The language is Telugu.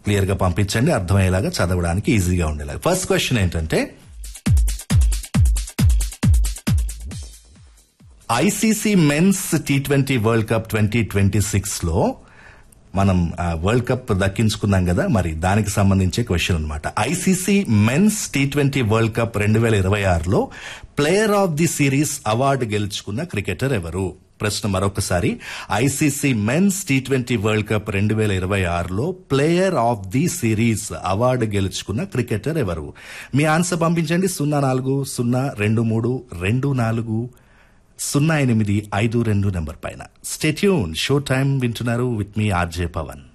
క్లియర్ గా పంపించండి అర్థమయ్యేలాగా చదవడానికి ఈజీగా ఉండేలాగా ఫస్ట్ క్వశ్చన్ ఏంటంటే ICC men's T twenty world cup twenty twenty six లో మనం ఆ, వరల్డ్ కప్ దక్కించుకున్నాం కదా మరి దానికి సంబంధించే క్వశ్చన్ అనమాట ICC men's T twenty world cup రెండు వేల ఇరవై ఆరులో player of the series award గెలుచుకున్న క్రికెటర్ ఎవరు ప్రశ్న మరొకసారి ICC men's T twenty world cup రెండు వేల ఇరవై ఆరులో player of the series award గెలుచుకున్న క్రికెటర్ ఎవరు మీ ఆన్సర్ పంపించండి సున్నా నాలుగు సున్నా రెండు మూడు రెండు నాలుగు సున్నా ఎనిమిది ఐదు రెండు నెంబర్ పైన స్టేట్యూన్ షో టైం వింటున్నారు విత్ మీ ఆర్జే పవన్